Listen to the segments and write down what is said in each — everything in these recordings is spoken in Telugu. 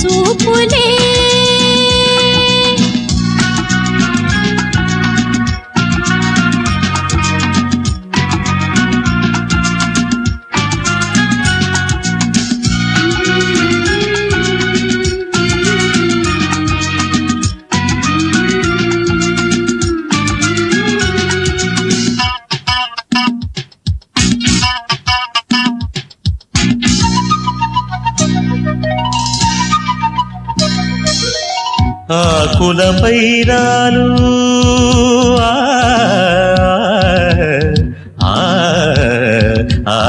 చూపులే ఆకుల పైరాలు ఆ, ఆ, ఆ,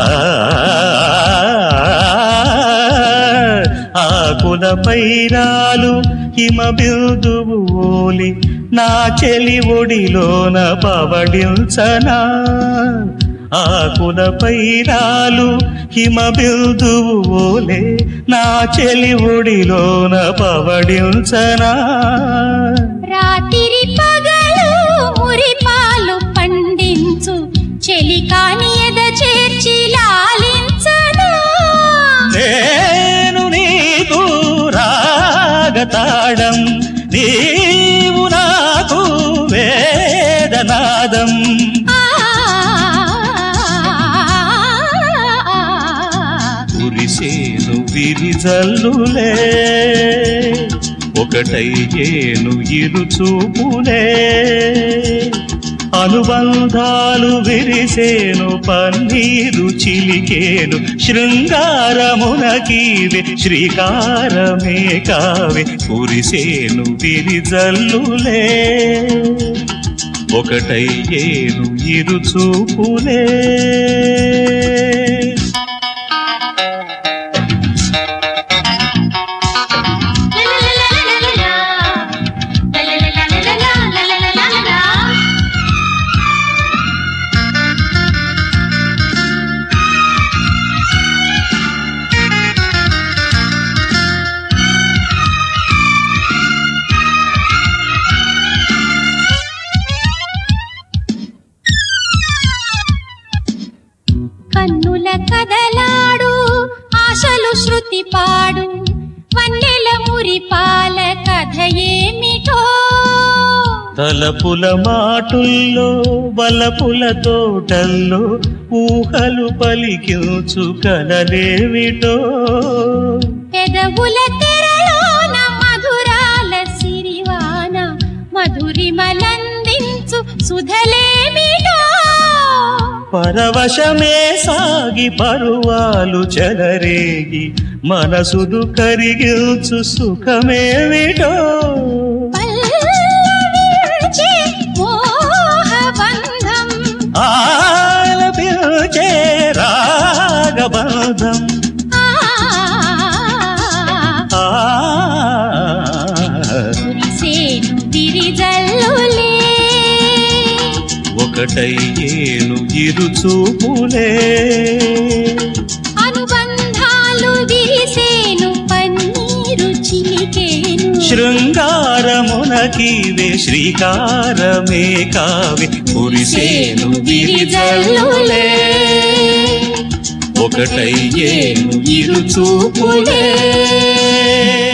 ఆకుల పైరాలు హిమ బిందువు ఓలి నా చెలి ఒడిలోన పవడించనా ఆకుల పైరాలు హిమ బిందువు ఓలే నా చెలి ఒడిలోన పవడించనా రాత్రి పగలు మురిపాలు పండించు చెలికాని ఎద చేర్చి లాలించను నేను నీకు రాగతాడం నీవు నాకు వేదనాదం ఆ, కురిసేను విరిజల్లులే ఒకటయ్యేను ఇరు చూపులే అనుబంధాలు విరిసేను పన్నీరు చిలికేను శృంగారమునకీవే శ్రీకారమే కావే కురిసేను విరిజల్లులే ఒకటయ్యేను ఇరు చూపులే లలలలలలలా, లలలలలలలా, లలలలలలా. కన్నుల కదలాడు ఆశలు శృతి పాడు వన్నెల మురిపాల కథ ఏమిటో తలపుల మాటుల్లో వలపుల తోటల్లో ఊహలు పలికించు కలలేమిటో పెదవుల తెరలోన మధురాల సిరివాన మధురిమలందించు సుధలేమిటో పరవశమే సాగి పరువాలు చెలరేగి మనసుదు కరిగిల్చు సుఖమేమిటో పల్లవించే మోహబంధం ఆలపించే రాగబంధం ఆ ఆ కురిసేను విరిజల్లులే ఒకటయ్యేను ఇరు చూపులే అనుబంధాలు విరిసేను పన్నీరు చిలికేను శృంగారమునకీవే శ్రీకారమే కావే కురిసేను విరిజల్లులే ఒకటయ్యేను ఇరు చూపులే